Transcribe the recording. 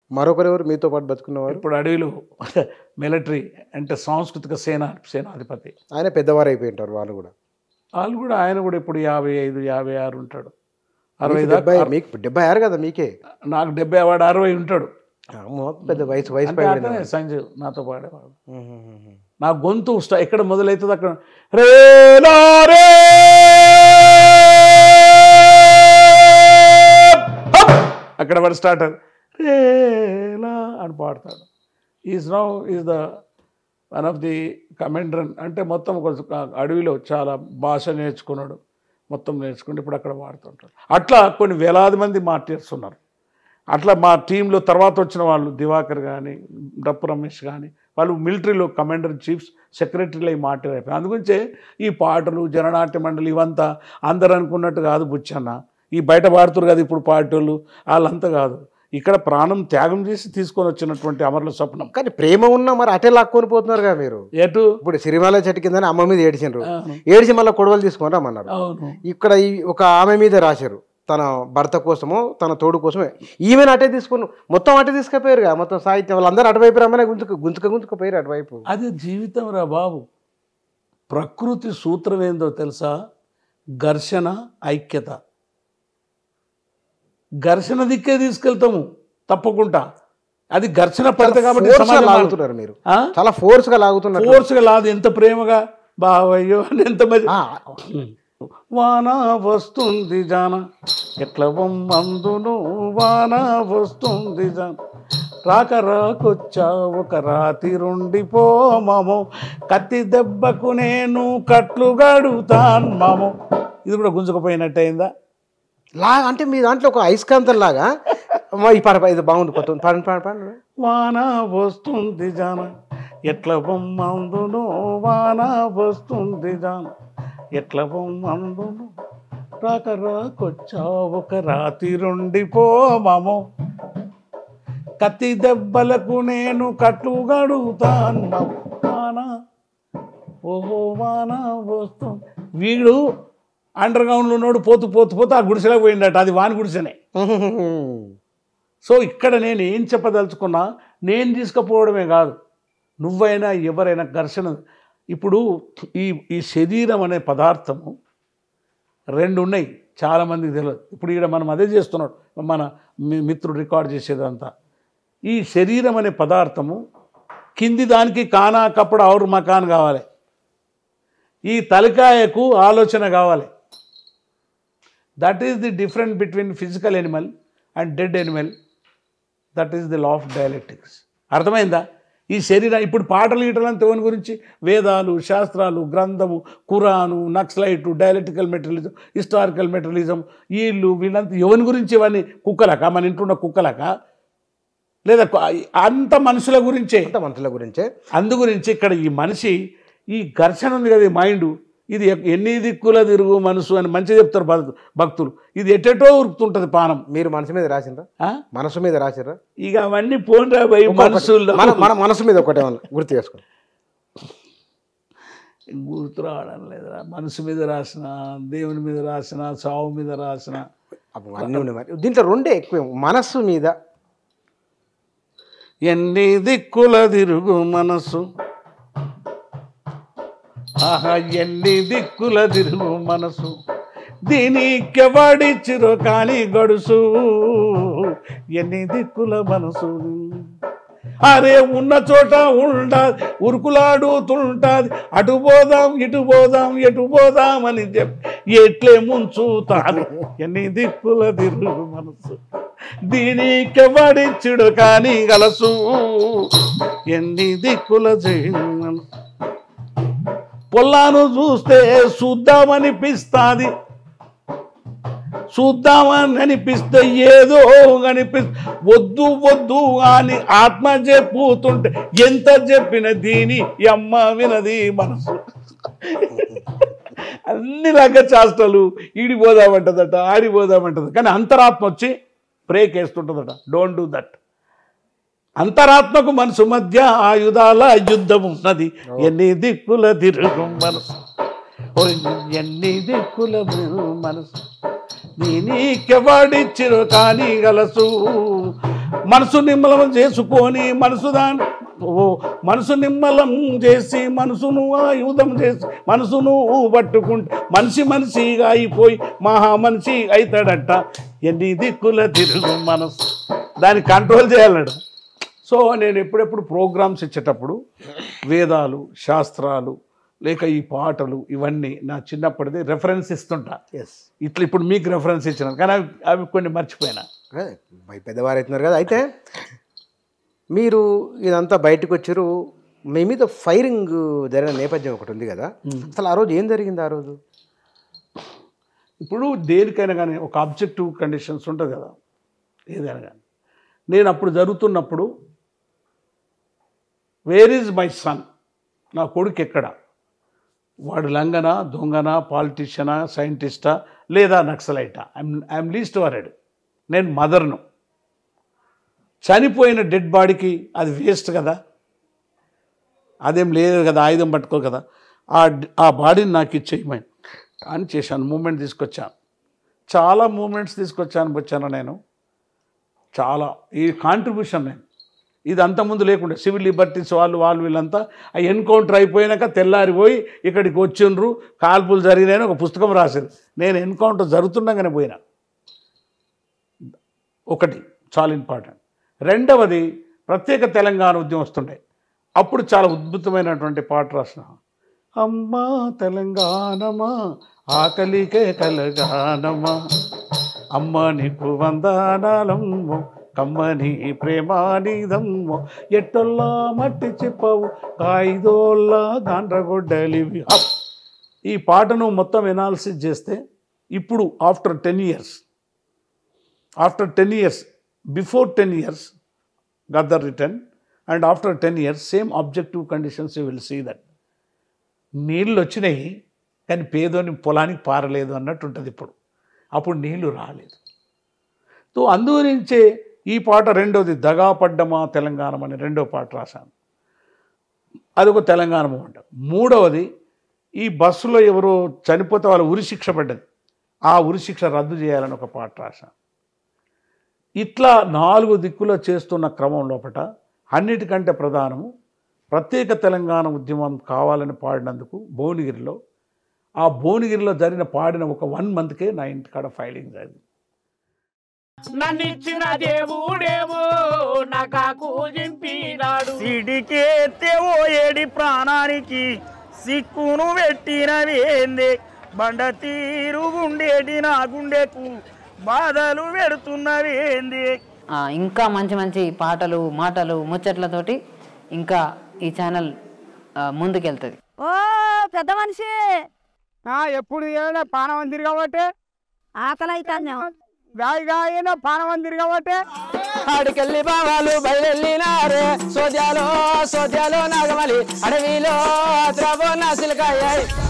మరొకరు ఎవరు మీతో పాటు బతుకున్నవారు ఇప్పుడు అడవిలో మిలిటరీ అంటే సాంస్కృతిక సేన సేనాధిపతి ఆయన పెద్దవారు అయిపోయి ఉంటారు వాళ్ళు కూడా వాళ్ళు కూడా ఆయన కూడా ఇప్పుడు యాభై ఐదు యాభై ఆరు ఉంటాడు అరవై మీకు దాకా డెబ్బై మీకు డెబ్బై ఆరు కదా మీకే నాకు డెబ్బై వాడు అరవై ఉంటాడు అమ్మో, పెద్ద వయసు వయసు అంటే పైబడిన అతనే సంజీవ్ నాతో పాడేవాడు ఉహుహుహు. నా గొంతు స్ట- ఎక్కడ మొదలవుతుంది అక్కడ రే లా రే హప్! అక్కడ వాడు స్టార్ట్ రే లా అని పాడతాడు is now is the one of the commander అంటే మొత్తం కొంచెం ఆ అడవిలో చాలా భాష నేర్చుకున్నాడు మొత్తం నేర్చుకుని ఇప్పుడు అక్కడ వాడుతుంటాడు అట్లా కొన్ని వేలాది మంది మార్టియర్స్ ఉన్నారు అట్లా మా టీంలో తర్వాత వచ్చిన వాళ్ళు దివాకర్ కానీ డప్పు రమేష్ కానీ వాళ్ళు మిలిటరీలో కమాండర్ చీఫ్స్ సెక్రటరీలు అయి మార్టిర్ అయిపోయారు అందుగురించే ఈ పాటలు జననాట్య మండలి ఇవంతా అందరు అనుకున్నట్టు కాదు బుచ్చన్న ఈ బయట పాడుతున్నారు కదా ఇప్పుడు పాటోళ్ళు వాళ్ళంతా కాదు ఇక్కడ ప్రాణం త్యాగం చేసి తీసుకొని వచ్చినటువంటి అమరుల స్వప్నం కానీ ప్రేమ ఉన్నా మరి అటే లాక్కొని పోతున్నారు కదా మీరు ఎటు ఇప్పుడు సిరిమాల చెట్టు కింద అమ్మ మీద ఏడిచిండ్రు అవును. ఏడిచి మళ్ళీ కొడవలు తీసుకొని రమ్మన్నారు అవును ఇక్కడ ఈ ఒక ఆమె మీద రాశారు తన భర్త కోసమో తన తోడు కోసమే ఈమెను అటే తీసుకుని మొత్తం అటే తీసుకుపోయారుగా మొత్తం సాహిత్యం వాళ్ళందరూ అటువైపు రమ్మనే గుంజుకు గుంజుక గుంజుకుపోయారు అటువైపు అది జీవితం రా బాబు ప్రకృతి సూత్రం ఏందో తెలుసా ఘర్షణ ఐక్యత ఘర్షణ దిక్కే తీసుకెళ్తాము తప్పకుండా అది ఘర్షణ పడితే కాబట్టి ఫోర్స్ గా సమాజం మారు- లాగుతున్నారు మీరు ఆ? చాలా ఫోర్స్ గా లాగుతున్నారు ఫోర్స్గా లాదు ఎంత ప్రేమగా బావయ్యో అని ఎంత మంచి ఆ, వాన వస్తుంది జాన ఎట్ల అందును వాన వస్తుంది జాన రాక రాకొచ్చా ఒక రాతి రుండి పోమము కత్తి దెబ్బకు నేను కట్లు గడుతాను మాము ఇది కూడా గుంజుకుపోయినట్టయిందా లా అంటే మీ దాంట్లో ఒక ఐస్కాంతం లాగా అమ్మా, ఈ పాట ఇది బాగుంది కొత్త పాడండి పాడండి పాడండి వాన వస్తుంది జాన ఎట్ల బొమ్మందును వాన వస్తుంది జాన ఎట్ల బొమ్మందును రాక రాకొచ్చా ఒక రాతి రుండి పోమము కత్తి దెబ్బలకు నేను కట్లు గడుగుతాను వాన ఓహో వాన వస్తుంది వీడు అండర్ గ్రౌండ్లో ఉన్నాడు పోతూ పోతూ పోతూ ఆ గుడిసెలో పోయిండట అది వాని గుడిసెనే సో ఇక్కడ నేను ఏం చెప్పదలుచుకున్నా నేను తీసుకుపోవడమే కాదు నువ్వైనా ఎవరైనా ఘర్షణ ఇప్పుడు ఈ ఈ శరీరం అనే పదార్థము రెండు ఉన్నాయి చాలామందికి తెలియదు ఇప్పుడు ఇక్కడ మనం అదే చేస్తున్నాడు మన మీ మిత్రుడు రికార్డ్ చేసేదంతా ఈ శరీరం అనే పదార్థము కింది దానికి కానా కప్పుడు ఆరు మకాన్ కావాలి ఈ తలకాయకు ఆలోచన కావాలి that is the difference between physical animal and dead animal that is the law of dialectics అర్థమైందా ఈ శరీరం ఇప్పుడు పాటలు గీటలు అంతా ఎవరి గురించి వేదాలు శాస్త్రాలు గ్రంథము ఖురాను Naxalite dialectical materialism historical materialism వీళ్ళు వీళ్ళంతా ఎవరి గురించి ఇవన్నీ కుక్కలక మన ఇంట్లో ఉన్న కుక్కలక లేదా కు- అంత మనుషుల గురించే అంత మనుషుల గురించే అందు గురించి ఇక్కడ ఈ మనిషి ఈ ఘర్షణ ఉంది కదా ఈ మైండ్ ఇది ఎ- ఎన్ని దిక్కుల తిరుగు మనసు అని మంచిగా చెప్తారు భక్తు- భక్తులు ఇది ఎటెటో ఉరుకుతుంటది పానం మీరు మనసు మీద రాసిండ్రా ఆ? మనసు మీద రాసిర్రా ఇక అవన్నీ పోన్రా భయ్ మనసుల్లో మన మన మనసు మీద ఒకటే ఏమన్నా గుర్తు చేసుకోండి గుర్తు రావడం లేదురా మనసు మీద రాసిన దేవుని మీద రాసిన సావు మీద రాసిన అబ్బో, అన్నీ ఉన్నాయి మరి దీంట్లో రెండే ఎక్కువ మనస్సు మీద ఎన్ని దిక్కుల తిరుగు మనసు ఆహా ఎన్ని దిక్కుల తిరుగు మనసు దీనికెవడిచ్చిరో కాని గడుసు ఎన్ని దిక్కుల మనసు అరే ఉన్న చోట ఉండా ఉరుకులాడుతుంటాది అటు పోదాం ఇటు పోదాం ఎటు పోదాం అని చెప్పి ఎట్లే ముంచుతాది ఎన్ని దిక్కుల తిరుగు మనసు దీనికెవడిచ్చుడు కానీ గలసు ఎన్ని దిక్కుల చేయి మనసు పొల్లాను చూస్తే చూద్దామనిపిస్తాది చూద్దామని అనిపిస్తే ఏదో అనిపి వద్దు వద్దు అని ఆత్మ చెప్పుతుంటే ఎంత చెప్పిన దీని ఈ అమ్మ వినది మనసు అన్ని రకాల చేష్టలు ఈడిపోదామంటదట ఆడిపోదామంటది కానీ అంతరాత్మ వచ్చి బ్రేక్ వేస్తుంటుందట డోంట్ డూ దట్ అంతరాత్మకు మనసు మధ్య ఆయుధాల యుద్ధం ఉన్నది ఎన్ని దిక్కుల తిరుగు మనసు ఓ ఎన్ని దిక్కుల తిరుగు మనసు నీ నీకెవాడిచ్చిరు కానీ గలసు మనసు నిమ్మలం చేసుకొని మనసు దాని ఓ మనసు నిమ్మలం చేసి మనసును ఆయుధం చేసి మనసును పట్టుకుంటే మనిషి మనిషిగా అయిపోయి మహా మనిషి అవుతాడట ఎన్ని దిక్కుల తిరుగు మనసు దాన్ని కంట్రోల్ చేయాలట సో నేను ఎప్పుడెప్పుడు ప్రోగ్రామ్స్ ఇచ్చేటప్పుడు వేదాలు శాస్త్రాలు లేక ఈ పాటలు ఇవన్నీ నా చిన్నప్పటిది రెఫరెన్స్ ఇస్తుంటా ఎస్ ఇట్లా ఇప్పుడు మీకు రెఫరెన్స్ ఇచ్చిన కానీ అవి అవి కొన్ని మర్చిపోయినా పెద్దవారు అవుతున్నారు కదా అయితే మీరు ఇదంతా బయటకు వచ్చారు మీ మీద ఫైరింగ్ జరిగిన నేపథ్యం ఒకటి ఉంది కదా అసలు ఆ రోజు ఏం జరిగింది ఆ రోజు ఇప్పుడు దేనికైనా కానీ ఒక ఆబ్జెక్టివ్ కండిషన్స్ ఉంటుంది కదా ఏదైనా కానీ నేను అప్పుడు జరుగుతున్నప్పుడు వేర్ ఈజ్ మై సన్ నా కొడుకు ఎక్కడ వాడు లంగనా దొంగనా పాలిటీషియనా సైంటిస్టా లేదా నక్సలైటా ఐఎమ్ ఐఎమ్ లీస్ట్ వరెడ్ నేను మదర్ను చనిపోయిన డెడ్ బాడీకి అది వేస్ట్ కదా అదేం లేదు కదా ఆయుధం పట్టుకో కదా ఆ ఆ బాడీని నాకు ఇచ్చేయమని అని చేశాను మూమెంట్ తీసుకొచ్చాను చాలా మూమెంట్స్ తీసుకొచ్చాను వచ్చాను నేను చాలా ఈ కాంట్రిబ్యూషన్ నేను ఇది అంతకుముందు లేకుండా సివిల్ లిబర్టీస్ వాళ్ళు వాళ్ళు వీళ్ళంతా ఆ ఎన్కౌంటర్ అయిపోయినాక తెల్లారిపోయి ఇక్కడికి వచ్చిండ్రు కాల్పులు జరిగినాయని ఒక పుస్తకం రాశారు నేను ఎన్కౌంటర్ జరుగుతుండగానే పోయినా ఒకటి చాలా ఇంపార్టెంట్ రెండవది ప్రత్యేక తెలంగాణ ఉద్యమం వస్తుండే అప్పుడు చాలా అద్భుతమైనటువంటి పాట రాసిన అమ్మా తెలంగాణమా ఆకలికే కలగానమా అమ్మ నీకు వందనాలమ్మో కమ్మని ప్రేమానిదమ్మో ఎట్టొల్లా మట్టి చెప్పవు కాయిదోల్లా గాండ్రగొడ్డలివి హప్. ఈ పాటను మొత్తం ఎనాలిసిస్ చేస్తే ఇప్పుడు after ten years after ten years before ten years Gaddar return and after ten years same objective conditions you will see that నీళ్ళు వచ్చినాయి కానీ పేదోని పొలానికి పారలేదు అన్నట్టు ఉంటుంది ఇప్పుడు అప్పుడు నీళ్లు రాలేదు సో అందుగురించే ఈ పాట రెండోది దగా పడ్డమా తెలంగాణ అని రెండో పాట రాశాను అదొక తెలంగాణ మూమెంట్ మూడవది ఈ బస్సులో ఎవరో చనిపోతే వాళ్ళ ఉరి శిక్ష పడ్డది ఆ ఉరి శిక్ష రద్దు చేయాలని ఒక పాట రాశాను ఇట్లా నాలుగు దిక్కులో చేస్తున్న క్రమం లోపట అన్నిటికంటే ప్రధానము ప్రత్యేక తెలంగాణ ఉద్యమం కావాలని పాడినందుకు భువనగిరిలో ఆ భువనగిరిలో జరిగిన పాడిన ఒక వన్ మంత్కే నా ఇంటికాడ ఫైలింగ్ జరిగింది నన్నిచ్చిన దేవుడేమో నాకు జింపినాడు సిడికేస్తే ఓ ఏడి ప్రాణానికి సిక్కును పెట్టినవేందే బండ తీరు గుండేటి నా గుండెకు బాధలు పెడుతున్నవేందే ఆ, ఇంకా మంచి మంచి పాటలు మాటలు ముచ్చట్లతోటి ఇంకా ఈ ఛానల్ ఆ, ముందుకెళ్తుంది ఓ పెద్ద మనిషి ఎప్పుడు ఏమైనా పానం తిరగబట్టే ఆకలి అవుతాను గాయగా అయినా పానం తిరగబట్టే ఆడికెళ్ళి బావాలు బయలునారే సోద్యాలో సోద్యాలో నాగమలి అడవిలో ద్రవ నాసిలకాయ